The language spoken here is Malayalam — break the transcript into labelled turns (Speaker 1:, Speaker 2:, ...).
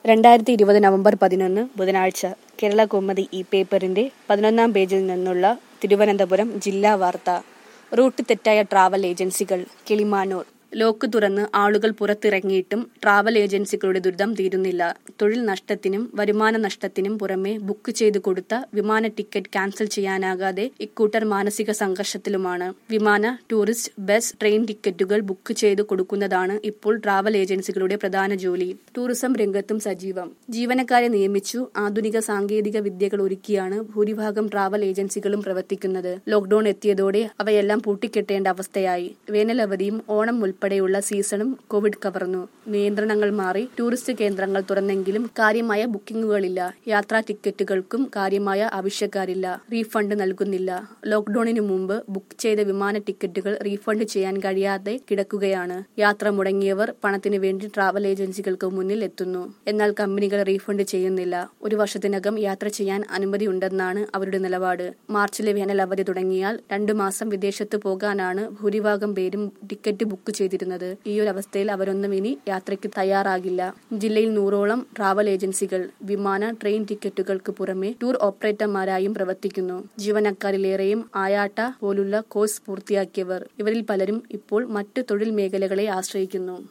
Speaker 1: രണ്ടായിരത്തി ഇരുപത് നവംബർ പതിനൊന്ന് ബുധനാഴ്ച കേരള കൗമുദി ഈ പേപ്പറിന്റെ പതിനൊന്നാം പേജിൽ നിന്നുള്ള തിരുവനന്തപുരം ജില്ലാ വാർത്ത റൂട്ട് തെറ്റായ ട്രാവൽ ഏജൻസികൾ കിളിമാനൂർ ലോക്ക് തുറന്ന് ആളുകൾ പുറത്തിറങ്ങിയിട്ടും ട്രാവൽ ഏജൻസികളുടെ ദുരിതം തീരുന്നില്ല തൊഴിൽ നഷ്ടത്തിനും വരുമാന നഷ്ടത്തിനും പുറമെ ബുക്ക് ചെയ്തു കൊടുത്ത വിമാന ടിക്കറ്റ് ക്യാൻസൽ ചെയ്യാനാകാതെ ഇക്കൂട്ടർ മാനസിക സംഘർഷത്തിലുമാണ് വിമാന ടൂറിസ്റ്റ് ബസ് ട്രെയിൻ ടിക്കറ്റുകൾ ബുക്ക് ചെയ്തു കൊടുക്കുന്നതാണ് ഇപ്പോൾ ട്രാവൽ ഏജൻസികളുടെ പ്രധാന ജോലി ടൂറിസം രംഗത്തും സജീവം ജീവനക്കാരെ നിയമിച്ചു ആധുനിക സാങ്കേതിക വിദ്യകൾ ഒരുക്കിയാണ് ഭൂരിഭാഗം ട്രാവൽ ഏജൻസികളും പ്രവർത്തിക്കുന്നത് ലോക്ഡൌൺ എത്തിയതോടെ അവയെല്ലാം പൂട്ടിക്കെട്ടേണ്ട അവസ്ഥയായി വേനലവധിയും ഓണം ഉൾപ്പെടെയുള്ള സീസണും കോവിഡ് കവർന്നു നിയന്ത്രണങ്ങൾ മാറി ടൂറിസ്റ്റ് കേന്ദ്രങ്ങൾ തുറന്നെങ്കിലും കാര്യമായ ബുക്കിംഗുകളില്ല യാത്രാ ടിക്കറ്റുകൾക്കും കാര്യമായ ആവശ്യക്കാരില്ല റീഫണ്ട് നൽകുന്നില്ല ലോക്ഡൌണിനു മുമ്പ് ബുക്ക് ചെയ്ത വിമാന ടിക്കറ്റുകൾ റീഫണ്ട് ചെയ്യാൻ കഴിയാതെ കിടക്കുകയാണ് യാത്ര മുടങ്ങിയവർ പണത്തിനു വേണ്ടി ട്രാവൽ ഏജൻസികൾക്ക് മുന്നിൽ എത്തുന്നു എന്നാൽ കമ്പനികൾ റീഫണ്ട് ചെയ്യുന്നില്ല ഒരു വർഷത്തിനകം യാത്ര ചെയ്യാൻ അനുമതിയുണ്ടെന്നാണ് അവരുടെ നിലപാട് മാർച്ചിലെ വേനൽ അവധി തുടങ്ങിയാൽ രണ്ടു മാസം വിദേശത്ത് പോകാനാണ് ഭൂരിഭാഗം പേരും ടിക്കറ്റ് ബുക്ക് ചെയ്തിരുന്നത് ഈ ഒരു അവസ്ഥയിൽ അവരൊന്നും ഇനി യാത്രയ്ക്ക് തയ്യാറാകില്ല ജില്ലയിൽ നൂറോളം ട്രാവൽ ഏജൻസികൾ വിമാന ട്രെയിൻ ടിക്കറ്റുകൾക്ക് പുറമെ ടൂർ ഓപ്പറേറ്റർമാരായും പ്രവർത്തിക്കുന്നു ജീവനക്കാരിലേറെയും ആയാട്ട പോലുള്ള കോഴ്സ് പൂർത്തിയാക്കിയവർ ഇവരിൽ പലരും ഇപ്പോൾ മറ്റ് തൊഴിൽ മേഖലകളെ ആശ്രയിക്കുന്നു